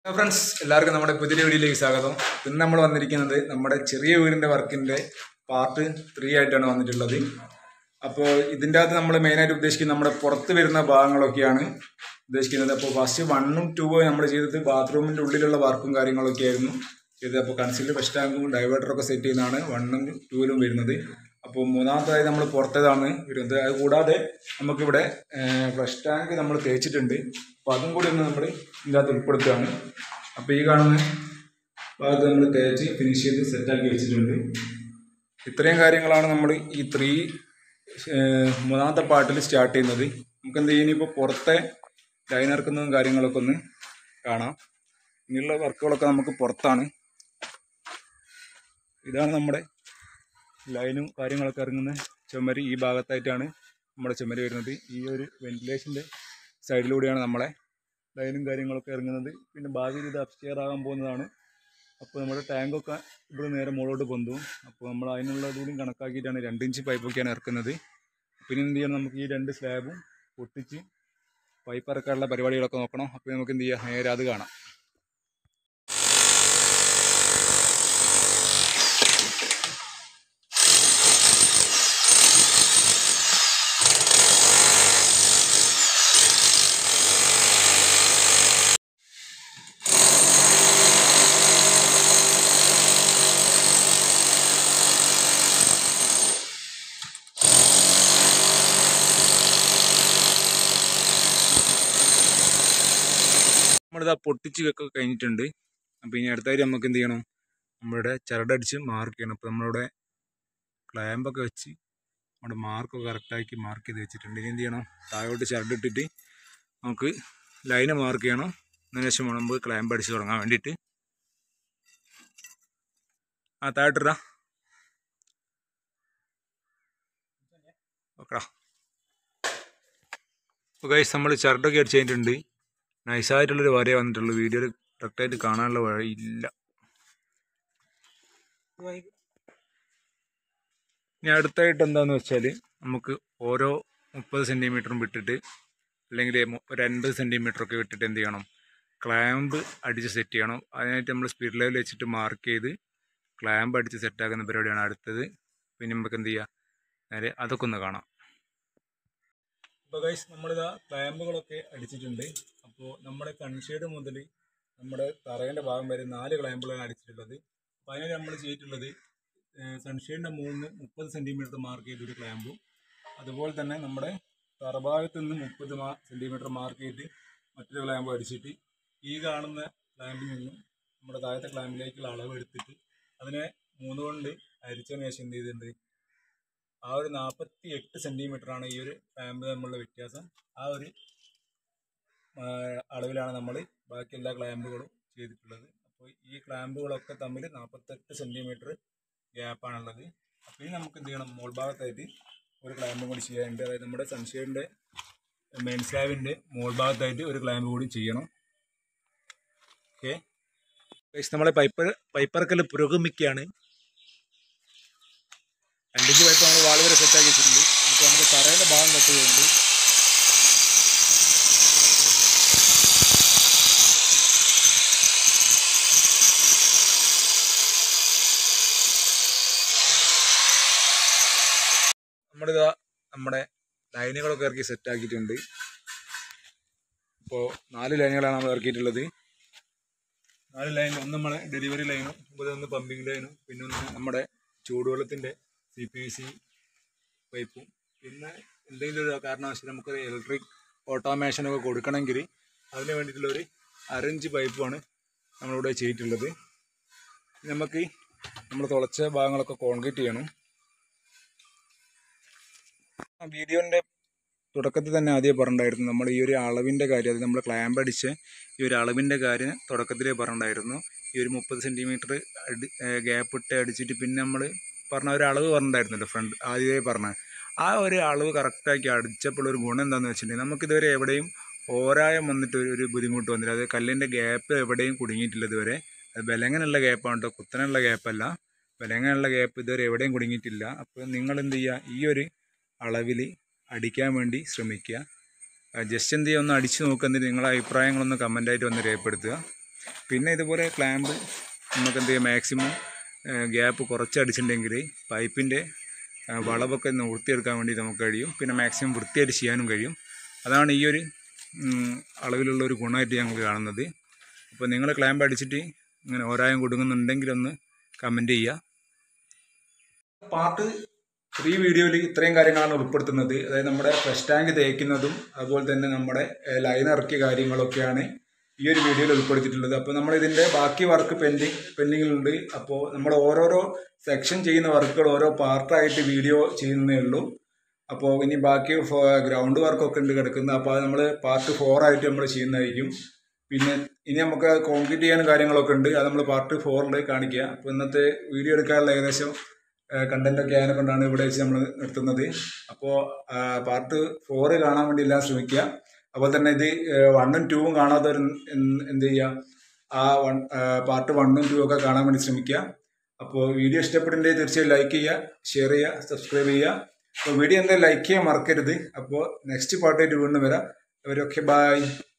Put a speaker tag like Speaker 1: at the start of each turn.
Speaker 1: friends എല്ലാവർക്കും നമ്മുടെ പുതിയ വീഡിയോയിലേക്ക് സ്വാഗതം ഇന്ന് നമ്മൾ വന്നിരിക്കുന്നത് നമ്മുടെ ചെറിയ വീടിൻ്റെ വർക്കിൻ്റെ പാർട്ട് ത്രീ ആയിട്ടാണ് വന്നിട്ടുള്ളത് അപ്പോൾ ഇതിൻ്റെ അകത്ത് നമ്മൾ മെയിനായിട്ട് ഉദ്ദേശിക്കുന്നത് നമ്മുടെ പുറത്ത് വരുന്ന ഭാഗങ്ങളൊക്കെയാണ് ഉദ്ദേശിക്കുന്നത് അപ്പോൾ ഫസ്റ്റ് വണ്ണും ടൂവും നമ്മൾ ചെയ്തത് ബാത്റൂമിൻ്റെ ഉള്ളിലുള്ള വർക്കും കാര്യങ്ങളൊക്കെ ആയിരുന്നു ചെയ്തത് അപ്പോൾ കൺസീൽഡ് ഫസ്റ്റ് ടാങ്കും ഡൈവേർട്ടറൊക്കെ സെറ്റ് ചെയ്യുന്നതാണ് വണ്ണും ടൂവിലും വരുന്നത് അപ്പോൾ മൂന്നാമതായി നമ്മൾ പുറത്തേതാണ് വരുന്നത് അത് കൂടാതെ നമുക്കിവിടെ ഫ്ലഷ് ടാങ്ക് നമ്മൾ തേച്ചിട്ടുണ്ട് അപ്പോൾ അതും കൂടി ഒന്ന് നമ്മൾ ഇതിൻ്റെ അകത്ത് ഉൾപ്പെടുത്തുകയാണ് അപ്പോൾ ഈ കാണുന്ന ഭാഗത്ത് നമ്മൾ തേച്ച് ഫിനിഷ് ചെയ്ത് സെറ്റാക്കി വെച്ചിട്ടുണ്ട് ഇത്രയും കാര്യങ്ങളാണ് നമ്മൾ ഈ ത്രീ മൂന്നാമത്തെ പാർട്ടിൽ സ്റ്റാർട്ട് ചെയ്യുന്നത് നമുക്ക് എന്ത് ചെയ്യും ഇപ്പോൾ പുറത്തെ ലൈൻ ഇറക്കുന്നതും കാര്യങ്ങളൊക്കെ ഒന്ന് കാണാം ഇനിയുള്ള വർക്കുകളൊക്കെ നമുക്ക് പുറത്താണ് ഇതാണ് നമ്മുടെ ലൈനും കാര്യങ്ങളൊക്കെ ഇറങ്ങുന്ന ചുമര് ഈ ഭാഗത്തായിട്ടാണ് നമ്മുടെ ചുമര് വരുന്നത് ഈ ഒരു വെന്റിലേഷൻ്റെ സൈഡിലൂടെയാണ് നമ്മളെ ലൈനും കാര്യങ്ങളൊക്കെ ഇറങ്ങുന്നത് പിന്നെ ഭാവിയിൽ ഇത് അപ്സ്റ്റെയർ ആകാൻ പോകുന്നതാണ് അപ്പോൾ നമ്മുടെ ടാങ്കൊക്കെ ഇവിടെ നേരെ മുകളോട്ട് പൊന്തും അപ്പോൾ നമ്മൾ അതിനുള്ള ഇതുകൂടി കണക്കാക്കിയിട്ടാണ് രണ്ട് ഇഞ്ച് പൈപ്പൊക്കെയാണ് ഇറക്കുന്നത് പിന്നെ എന്ത് ചെയ്യണം നമുക്ക് ഈ രണ്ട് സ്ലാബും പൊട്ടിച്ച് പൈപ്പ് ഇറക്കാനുള്ള പരിപാടികളൊക്കെ നോക്കണം അപ്പോൾ നമുക്ക് എന്ത് ചെയ്യാം നേരെ അത് കാണാം നമ്മളിതാ പൊട്ടിച്ച് ഒക്കെ കഴിഞ്ഞിട്ടുണ്ട് അപ്പോൾ ഇനി അടുത്തായിട്ട് നമുക്ക് എന്ത് ചെയ്യണം നമ്മുടെ ചരടടിച്ച് മാർക്ക് ചെയ്യണം അപ്പോൾ നമ്മളിവിടെ ക്ലാമ്പൊക്കെ വെച്ച് നമ്മുടെ മാർക്കൊക്കെ കറക്റ്റാക്കി മാർക്ക് ചെയ്ത് വെച്ചിട്ടുണ്ട് ഇനി എന്ത് ചെയ്യണം താഴോട്ട് ചരടിട്ടിട്ട് നമുക്ക് ലൈന് മാർക്ക് ചെയ്യണം അതിന് ശേഷം വേണം നമുക്ക് ക്ലാമ്പ് അടിച്ച് തുടങ്ങാൻ വേണ്ടിയിട്ട് ആ താഴോട്ടിടാ ഓക്കെടാ അപ്പോൾ ഗൈസ് നമ്മൾ ചരടൊക്കെ അടിച്ച് കഴിഞ്ഞിട്ടുണ്ട് നൈസായിട്ടുള്ളൊരു വരയെ വന്നിട്ടുള്ളൂ വീഡിയോയിൽ കറക്റ്റായിട്ട് കാണാനുള്ള വഴിയില്ല ഇനി അടുത്തായിട്ട് എന്താന്ന് വെച്ചാൽ നമുക്ക് ഓരോ മുപ്പത് സെൻറ്റിമീറ്ററും വിട്ടിട്ട് അല്ലെങ്കിൽ മു- ഒരു അൻപത് സെൻറ്റിമീറ്റർ ഒക്കെ വിട്ടിട്ട് എന്ത് ചെയ്യണം ക്ലാമ്പ് അടിച്ച് സെറ്റ് ചെയ്യണം അതിനായിട്ട് നമ്മൾ സ്പീഡ് ലെവൽ വെച്ചിട്ട് മാർക്ക് ചെയ്ത് ക്ലാമ്പ് അടിച്ച് സെറ്റാക്കുന്ന പരിപാടിയാണ് അടുത്തത് പിന്നെ നമുക്ക് എന്ത് ചെയ്യുക നേരെ അതൊക്കെ ഒന്ന് കാണാം അപ്പോൾ ഗൈസ് നമ്മളിതാ ക്ലാമ്പുകളൊക്കെ അടിച്ചിട്ടുണ്ട് അപ്പോൾ നമ്മുടെ കൺഷേഡ് മുതൽ നമ്മുടെ തറേൻ്റെ ഭാഗം വരെ നാല് ക്ലാമ്പുകളാണ് അടിച്ചിട്ടുള്ളത് അപ്പോൾ അതിനായി നമ്മൾ ചെയ്തിട്ടുള്ളത് സൺഷെയ്ഡിൻ്റെ മുകളിൽ മുപ്പത് സെൻറ്റിമീറ്റർ മാർക്ക് ചെയ്തൊരു ക്ലാമ്പും അതുപോലെ തന്നെ നമ്മുടെ തറഭാഗത്ത് നിന്ന് മുപ്പത് മാ സെൻറ്റിമീറ്റർ മാർക്ക് ചെയ്തിട്ട് മറ്റൊരു ക്ലാമ്പ് അടിച്ചിട്ട് ഈ കാണുന്ന ക്ലാമ്പിൽ നിന്നും നമ്മുടെ താഴത്തെ ക്ലാമ്പിലേക്കുള്ള അളവ് എടുത്തിട്ട് അതിനെ മൂന്ന് കൊണ്ട് അരിച്ചതിന് ശേഷം എന്ത് ചെയ്തിട്ടുണ്ട് ആ ഒരു നാൽപ്പത്തി എട്ട് സെൻറ്റിമീറ്റർ ആണ് ഈ ഒരു ക്ലാമ്പ് തമ്മിലുള്ള വ്യത്യാസം ആ ഒരു ആ, അളവിലാണ് നമ്മൾ ബാക്കി എല്ലാ ക്ലാമ്പുകളും ചെയ്തിട്ടുള്ളത് അപ്പോൾ ഈ ക്ലാമ്പുകളൊക്കെ തമ്മിൽ നാൽപ്പത്തെട്ട് സെൻറ്റിമീറ്റർ ഗ്യാപ്പാണുള്ളത് അപ്പോൾ ഇനി നമുക്ക് എന്ത് ചെയ്യണം മോൾ ഭാഗത്തായിട്ട് ഒരു ക്ലാമ്പും കൂടി ചെയ്യാനുണ്ട് അതായത് നമ്മുടെ സൺഷെയ്ഡിൻ്റെ മെയിൻ സ്ലാബിൻ്റെ മോൾ ഭാഗത്തായിട്ട് ഒരു ക്ലാമ്പ് കൂടി ചെയ്യണം ഓക്കെ നമ്മളെ പൈപ്പർ പൈപ്പറക്കൽ പുരോഗമിക്കുകയാണ് രണ്ടിഞ്ച് പൈപ്പ് നമ്മൾ വാൾ വരെ സെറ്റാക്കി വെച്ചിട്ടുണ്ട് അപ്പോൾ നമുക്ക് തറയുടെ ഭാഗം കട്ടുകയുണ്ട് നമ്മളിതാ നമ്മുടെ ലൈനുകളൊക്കെ ഇറക്കി സെറ്റ് ആക്കിയിട്ടുണ്ട് ഇപ്പോൾ നാല് ലൈനുകളാണ് നമ്മൾ ഇറക്കിയിട്ടുള്ളത് നാല് ലൈൻ ഒന്ന് നമ്മളെ ഡെലിവറി ലൈനും അതുപോലെ ഒന്ന് പമ്പിങ് ലൈനും പിന്നെ ഒന്ന് നമ്മുടെ ചൂടുവെള്ളത്തിൻ്റെ സി പി വി സി പൈപ്പും പിന്നെ എന്തെങ്കിലും ഒരു കാരണവശാൽ നമുക്കൊരു ഇലക്ട്രിക് ഓട്ടോമേഷനൊക്കെ കൊടുക്കണമെങ്കിൽ അതിന് വേണ്ടിയിട്ടുള്ളൊരു അരഞ്ച് പൈപ്പാണ് നമ്മളിവിടെ ചെയ്തിട്ടുള്ളത് നമുക്ക് നമ്മൾ തുളച്ച ഭാഗങ്ങളൊക്കെ കോൺക്രീറ്റ് ചെയ്യണം ആ വീഡിയോൻ്റെ തുടക്കത്തിൽ തന്നെ ആദ്യം പറഞ്ഞിട്ടുണ്ടായിരുന്നു നമ്മൾ ഈ ഒരു അളവിൻ്റെ കാര്യം അത് നമ്മൾ ക്ലാമ്പ് അടിച്ച് ഈ ഒരു അളവിൻ്റെ കാര്യം തുടക്കത്തിലേ പറഞ്ഞിട്ടുണ്ടായിരുന്നു ഈ ഒരു മുപ്പത് സെൻറ്റിമീറ്റർ അടി ഗ്യാപ്പ് ഇട്ട് അടിച്ചിട്ട് പിന്നെ നമ്മൾ പറഞ്ഞ ഒരു അളവ് പറഞ്ഞിട്ടുണ്ടായിരുന്നല്ലോ ഫ്രണ്ട് ആദ്യമേ പറഞ്ഞ ആ ഒരു അളവ് കറക്റ്റാക്കി അടിച്ചപ്പോൾ ഒരു ഗുണം എന്താണെന്ന് വെച്ചിട്ടുണ്ടെങ്കിൽ നമുക്കിതുവരെ എവിടെയും ഓരായം വന്നിട്ട് ഒരു- ഒരു ബുദ്ധിമുട്ട് വന്നില്ല അത് കല്ലിൻ്റെ ഗ്യാപ്പ് എവിടെയും കുടുങ്ങിയിട്ടില്ല ഇതുവരെ അത് ബലങ്ങനുള്ള ഗ്യാപ്പാണ് കേട്ടോ കുത്തനുള്ള ഗ്യാപ്പല്ല ബലങ്ങനുള്ള ഗ്യാപ്പ് ഇതുവരെ എവിടെയും കുടുങ്ങിയിട്ടില്ല അപ്പോൾ നിങ്ങൾ എന്ത് ചെയ്യുക ഈ ഒരു അളവിൽ അടിക്കാൻ വേണ്ടി ശ്രമിക്കുക ജസ്റ്റ് എന്ത് ചെയ്യുക ഒന്ന് അടിച്ച് നോക്കുക എന്നിട്ട് നിങ്ങളുടെ അഭിപ്രായങ്ങളൊന്ന് കമൻ്റായിട്ട് ഒന്ന് രേഖപ്പെടുത്തുക പിന്നെ ഇതുപോലെ ക്ലാമ്പ് നമുക്ക് എന്ത് ചെയ്യാം മാക്സിമം ഗ്യാപ്പ് കുറച്ചടിച്ചിട്ടുണ്ടെങ്കിൽ പൈപ്പിൻ്റെ വളവൊക്കെ നിർത്തിയെടുക്കാൻ വേണ്ടി നമുക്ക് കഴിയും പിന്നെ മാക്സിമം വൃത്തിയായിട്ട് ചെയ്യാനും കഴിയും അതാണ് ഈ ഒരു ഉം, അളവിലുള്ള ഒരു ഗുണമായിട്ട് ഞങ്ങൾ കാണുന്നത് അപ്പോൾ നിങ്ങൾ ക്ലാമ്പ് അടിച്ചിട്ട് ഇങ്ങനെ ഓരായം കൊടുക്കുന്നുണ്ടെങ്കിൽ ഒന്ന് കമൻറ്റ് ചെയ്യുക പാർട്ട് ത്രീ വീഡിയോയിൽ ഇത്രയും കാര്യങ്ങളാണ് ഉൾപ്പെടുത്തുന്നത് അതായത് നമ്മുടെ ഫ്രഷ് ടാങ്ക് തേക്കുന്നതും അതുപോലെ തന്നെ നമ്മുടെ ലൈൻ ഇറക്കിയ കാര്യങ്ങളൊക്കെയാണ് ഈ ഒരു വീഡിയോയിൽ ഉൾപ്പെടുത്തിയിട്ടുള്ളത് അപ്പോൾ നമ്മൾ ഇതിൻ്റെ ബാക്കി വർക്ക് പെൻഡിങ് പെൻഡിങ്ങിലുണ്ട് അപ്പോൾ നമ്മൾ ഓരോരോ സെക്ഷൻ ചെയ്യുന്ന വർക്കുകൾ ഓരോ പാർട്ടായിട്ട് വീഡിയോ ചെയ്യുന്നതേ ഉള്ളൂ അപ്പോൾ ഇനി ബാക്കി ഗ്രൗണ്ട് വർക്കൊക്കെ ഉണ്ട് കിടക്കുന്നത് അപ്പോൾ അത് നമ്മൾ പാർട്ട് ഫോർ ആയിട്ട് നമ്മൾ ചെയ്യുന്നതായിരിക്കും പിന്നെ ഇനി നമുക്ക് കോൺക്രീറ്റ് ചെയ്യാനും കാര്യങ്ങളൊക്കെ ഉണ്ട് അത് നമ്മൾ പാർട്ട് ഫോറിൽ കാണിക്കുക അപ്പോൾ ഇന്നത്തെ വീഡിയോ എടുക്കാനുള്ള ഏകദേശം കണ്ടന്റ് ഒക്കെ ആയതിനെ കൊണ്ടാണ് ഇവിടെ വെച്ച് നമ്മൾ നിർത്തുന്നത് അപ്പോൾ പാർട്ട് ഫോറ് കാണാൻ വേണ്ടി എല്ലാം ശ്രമിക്കുക അതുപോലെ തന്നെ ഇത് വണ്ണും ടൂവും കാണാത്തവർ എന്ത് ചെയ്യുക ആ വൺ പാർട്ട് വണ്ണും ടൂ ഒക്കെ കാണാൻ വേണ്ടി ശ്രമിക്കുക അപ്പോൾ വീഡിയോ ഇഷ്ടപ്പെട്ടിട്ടുണ്ടെങ്കിൽ തീർച്ചയായും ലൈക്ക് ചെയ്യുക ഷെയർ ചെയ്യുക സബ്സ്ക്രൈബ് ചെയ്യുക അപ്പോൾ വീഡിയോ എന്തായാലും ലൈക്ക് ചെയ്യാൻ മറക്കരുത് അപ്പോൾ നെക്സ്റ്റ് പാർട്ടായിട്ട് വീണ്ടും വരാം അവരൊക്കെ ബായ്